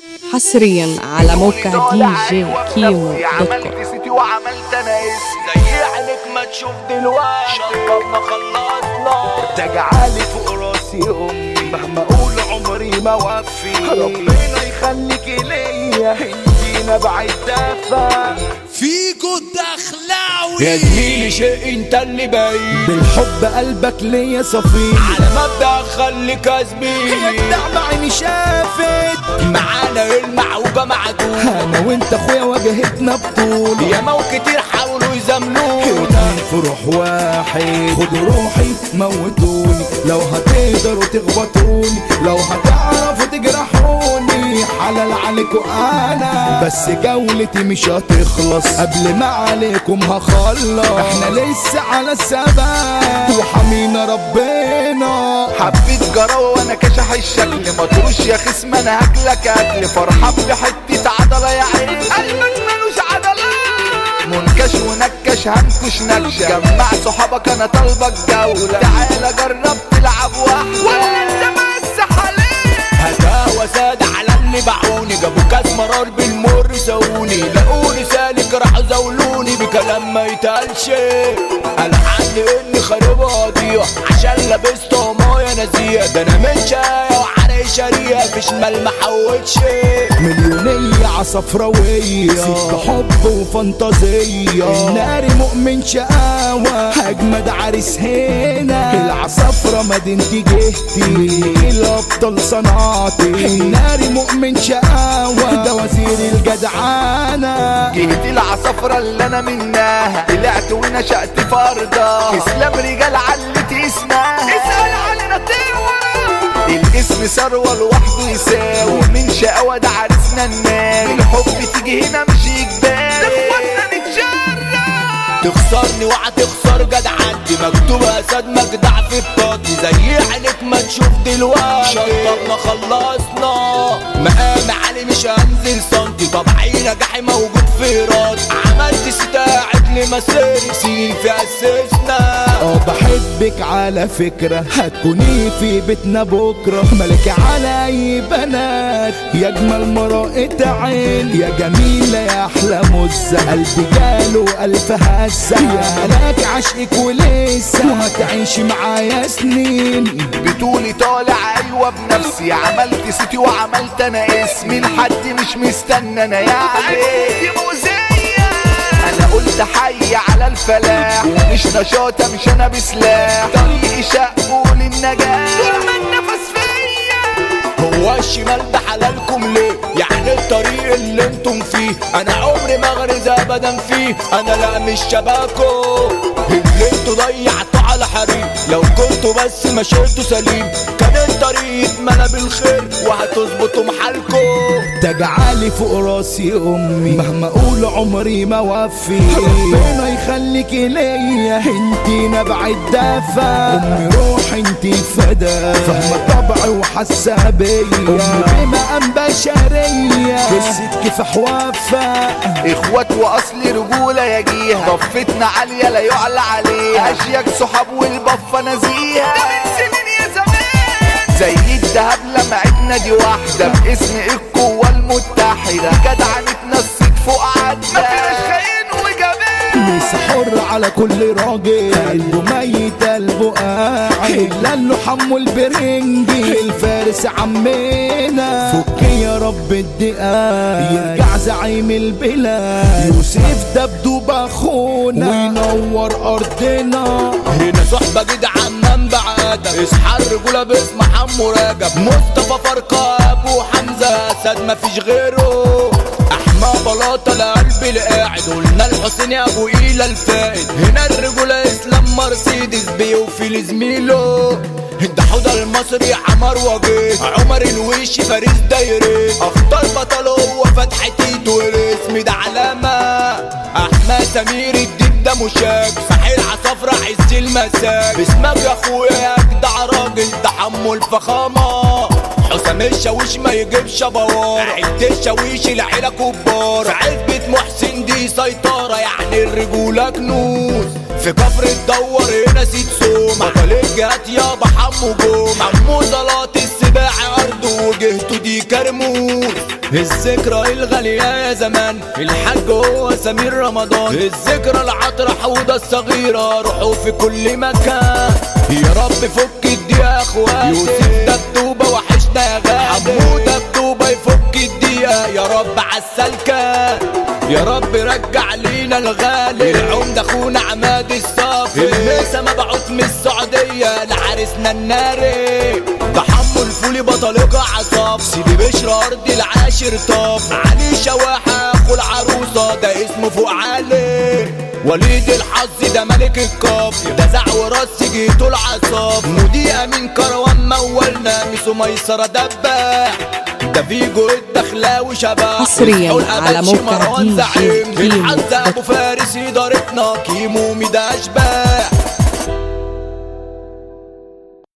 حصريا على موقع دي جي كيمو دوت كوم عملت سيتي وعملت انا اسم زي عينك ما تشوف دلوقتي شطبنا خلصنا تجعلي فوق راسي امي مهما اقول عمري ما وفي ربنا يخليك ليا انتي نبع الدفا فيكو الدخلاوي يا زميلي شيء انت اللي باين بالحب قلبك ليا صفي على مبدأ خليك يا زميلي الدعم عيني شافت معانا المعوجة معدود انا وانت اخويا واجهتنا بطولة ياما وكتير حاولوا يزاملونا اتنين في روح واحد خدوا روحي موتوني لو هتقدروا تخبطوني لو هتعرفوا تجرحوني حلال عليكم انا بس جولتي مش هتخلص قبل ما عليكم هخلص احنا لسه على الثبات وحمينا ربنا حبيت جراوة وانا كشح الشكل مطروش يا خصم انا هاكلك اكل فرحان بحتة عضلة يا عين قلبك ملوش عضلات منكش ونكش هنكش نكشة جمع صحابك انا طالبك جولة تعالى جرب تلعب واحدة ولا انت بس حاليا هداوة سادة على اللي باعوني جابوا كاس مرار بالمر سووني لقوني سالك راحوا زولوني بكلام ما يتقالش الحد اني خارب قضية عشان لبست مايا نزيه ده انا من شاية وعرق شريه في شمال ما حوتش مليونية عصفراوية سكة حب وفانتازية النار مؤمن شقاوة أجمد عريس هنا العصفرة مدينتي جهتي الأبطال صنعتي النار مؤمن شقاوة ده وزير الجدعانة جهتي العصفرة اللي انا منها طلعت ونشأت في ارضها اسلام رجال علتي اسمها اسأل علينا تورا الاسم ثروة لوحده يساوي من شقاوة ده عريسنا النار الحب تيجي هنا مش اجباري اخواتنا نتجرى تخسرني وهتخسر جدع عندي مكتوب اسد مجدع في البطن زي عينك ما تشوف دلوقتي شطبنا خلصنا مقام علي مش هنزل سنتي طبعي نجاحي موجود في راسي عملت ستاعد لمسيري سنين في اسسنا اه بحبك على فكرة هتكوني في بيتنا بكرة ملك على اي بنات يا اجمل مرائة عين يا جميلة يا احلى مزة قلبي جاله الف هزة يا ملاك عشقك ولسه وهتعيش معايا سنين بتقولي طالع ايوه بنفسي عملت سيتي وعملت انا اسمي لحد مش مستنى انا يعني انا قلت حي على الفلاح ومش نشاطة مش انا بسلاح طريقي شق للنجاح طول ما النفس فيا هو الشمال ده حلالكم ليه يعني الطريق اللي انتم فيه انا عمري ما اغرز ابدا فيه انا لا مش شباكو اللي انتوا ضيعتوا على حريق لو كنتوا بس مشيتوا سليم كان الطريق اتملى بالخير وهتظبطوا محلكم تجعلي فوق راسي امي مهما اقول عمري ما وفي ربنا يخليك ليا انتي نبع الدفا امي روح انتي فدا فاهمة طبعي وحاسة بيا امي بمقام بشرية قصة كفاح وفا اخوات واصل رجولة يا جيها ضفتنا عالية لا يعلى عليها اشياك صحاب والبفة نزيهة ده من سنين يا زمان زي الدهب لمعتنا دي واحدة باسم القوة المتحدة جدعة نتنسيت فوق عدة مفيناش خاين وجبان لسه حر على كل راجل قلبه ميت قلبه قاعد الا له حمو البرنجي الفارس عمنا فك يا رب الدقاق يرجع زعيم البلاد يوسف دبدوب اخونا وينور ارضنا هنا صحبة جدعان منبع ادم اصحى الرجولة باسم حمو راجب مصطفى فرقة ابو حمزة اسد مفيش غيره احمى بلاطة لقلبي القاعد قلنا الحسين يا ابو ايلا الفائد هنا الرجولة اسلام مرسيدس بيوفي لزميله ده حوضة المصري عمر وجيه عمر الويشي فارس دايري اختار بطل هو فتح تيتو الاسم ده علامة احمد سمير الدين ده مشاك ساحل عصافرة عز المساك باسمك يا اخويا يا جدع راجل تحمل فخامة حسام الشاويش ما يجيبش بوار عيلة الشاويش العيلة كبار عزبة محسن دي سيطرة يعني الرجولة كنوز في كفر تدور هنا سيد سوم بطل الجهات يابا حمو جوم حمو زلاط السباعي الارض وجهته دي كرموس الذكرى الغالية يا زمان الحاج هو سمير رمضان الذكرى العطرة حوضة الصغيرة روحوا في كل مكان يا رب فك الدي يا اخوان يوسف دبدوبة وحشنا يا غالي حمو دبدوبة يفك الدقيقة يا رب عالسلكة يا رب رجع لينا الغالي العمدة اخونا عماد الصافي الميسة مبعوث من السعودية لعرسنا الناري ده حمو الفولي بطلقة عصاف سيدي بشر ارض العاشر طاف علي شواحة اخو العروسة ده اسمه فوق علي وليد الحظ ده ملك الكاف ده زع وراس جيته العصاف مودي امين كروان مولنا ميسو ميسرة دباح ده فيجو الدخلاوي شباب حصرياً والحول على أباتشي موقع مروان دي جي زعيم كيمو الحظ ابو فارس ادارتنا كيمو ميدا اشباح